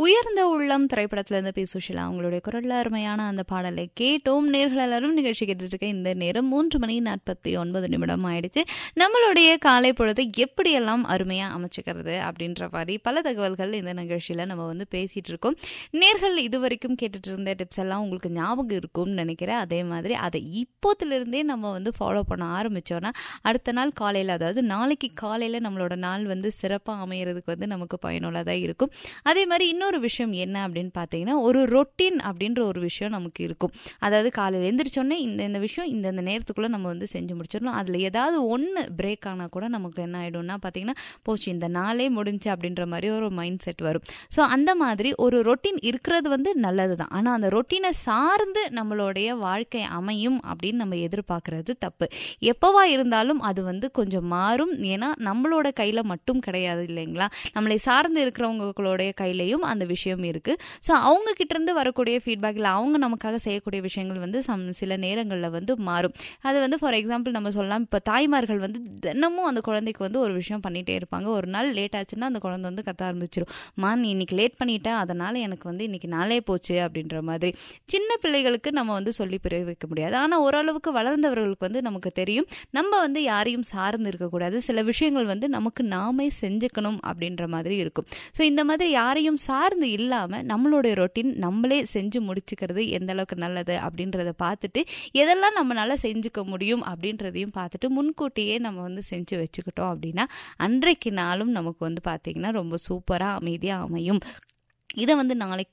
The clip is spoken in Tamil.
உயர்ந்த உள்ளம் திரைப்படத்துல இருந்து பி சுஷிலா அவங்களுடைய குரல்ல அருமையான அந்த பாடலை கேட்டோம் நேர்கள் எல்லாரும் நிகழ்ச்சி கேட்டுட்டு இருக்க இந்த நேரம் மூன்று மணி நாற்பத்தி ஒன்பது நிமிடம் ஆயிடுச்சு நம்மளுடைய காலை பொழுதை எப்படியெல்லாம் அருமையா அமைச்சுக்கிறது அப்படின்ற மாதிரி பல தகவல்கள் இந்த நிகழ்ச்சியில நம்ம வந்து பேசிட்டு இருக்கோம் நேர்கள் இதுவரைக்கும் கேட்டுட்டு இருந்த டிப்ஸ் எல்லாம் உங்களுக்கு ஞாபகம் இருக்கும்னு நினைக்கிறேன் அதே மாதிரி அதை இப்போத்திலிருந்தே நம்ம வந்து ஃபாலோ பண்ண ஆரம்பிச்சோம்னா அடுத்த நாள் காலையில் அதாவது நாளைக்கு காலையில் நம்மளோட நாள் வந்து சிறப்பாக அமையறதுக்கு வந்து நமக்கு பயனுள்ளதாக இருக்கும் அதே மாதிரி இன்னொரு விஷயம் என்ன அப்படின்னு பார்த்தீங்கன்னா ஒரு ரொட்டீன் அப்படின்ற ஒரு விஷயம் நமக்கு இருக்கும் அதாவது காலையில் எழுந்திரிச்சோன்னே இந்த இந்த விஷயம் இந்த இந்த நேரத்துக்குள்ளே நம்ம வந்து செஞ்சு முடிச்சிடணும் அதில் ஏதாவது ஒன்று பிரேக் ஆனால் கூட நமக்கு என்ன ஆகிடும்னா பார்த்தீங்கன்னா போச்சு இந்த நாளே முடிஞ்சு அப்படின்ற மாதிரி ஒரு மைண்ட் செட் வரும் ஸோ அந்த மாதிரி ஒரு ரொட்டீன் இருக்கிறது வந்து நல்லது தான் ஆனால் அந்த ரொட்டீனை சார்ந்து நம்மளுடைய வாழ்க்கை அமையும் அப்படின்னு நம்ம எதிர்பார்க்கறது தப்பு எப்போவா இருந்தாலும் அது வந்து கொஞ்சம் மாறும் ஏன்னா நம்மளோட கையில் மட்டும் கிடையாது இல்லைங்களா நம்மளை சார்ந்து இருக்கிறவங்களுடைய கையிலையும் அந்த விஷயம் இருக்குது ஸோ அவங்க கிட்டேருந்து வரக்கூடிய ஃபீட்பேக் இல்லை அவங்க நமக்காக செய்யக்கூடிய விஷயங்கள் வந்து சம் சில நேரங்களில் வந்து மாறும் அது வந்து ஃபார் எக்ஸாம்பிள் நம்ம சொல்லலாம் இப்போ தாய்மார்கள் வந்து தினமும் அந்த குழந்தைக்கு வந்து ஒரு விஷயம் பண்ணிகிட்டே இருப்பாங்க ஒரு நாள் லேட் ஆச்சுன்னா அந்த குழந்தை வந்து கத்த ஆரம்பிச்சிடும் மா நீ இன்னைக்கு லேட் பண்ணிட்ட அதனால் எனக்கு வந்து இன்னைக்கு நாளே போச்சு அப்படின்ற மாதிரி சின்ன பிள்ளைகளுக்கு நம்ம வந்து சொல்லி புரிய வைக்க முடியாது ஆனால் ஓரளவுக்கு வளர்ந்தவர்களுக்கு வந்து நமக்கு தெரியும் நம்ம வந்து யாரையும் சார்ந்து இருக்கக்கூடாது சில விஷயங்கள் வந்து நமக்கு நாமே செஞ்சுக்கணும் அப்படின்ற மாதிரி இருக்கும் ஸோ இந்த மாதிரி யாரையும் சார்ந்து இல்லாமல் நம்மளுடைய ரொட்டீன் நம்மளே செஞ்சு முடிச்சுக்கிறது எந்த அளவுக்கு நல்லது அப்படின்றத பார்த்துட்டு எதெல்லாம் நம்மளால செஞ்சுக்க முடியும் அப்படின்றதையும் பார்த்துட்டு முன்கூட்டியே நம்ம வந்து செஞ்சு வச்சுக்கிட்டோம் அப்படின்னா அன்றைக்கு நாளும் நமக்கு வந்து பார்த்திங்கன்னா ரொம்ப சூப்பராக அமைதியாக அமையும் இதை வந்து நாளைக்கு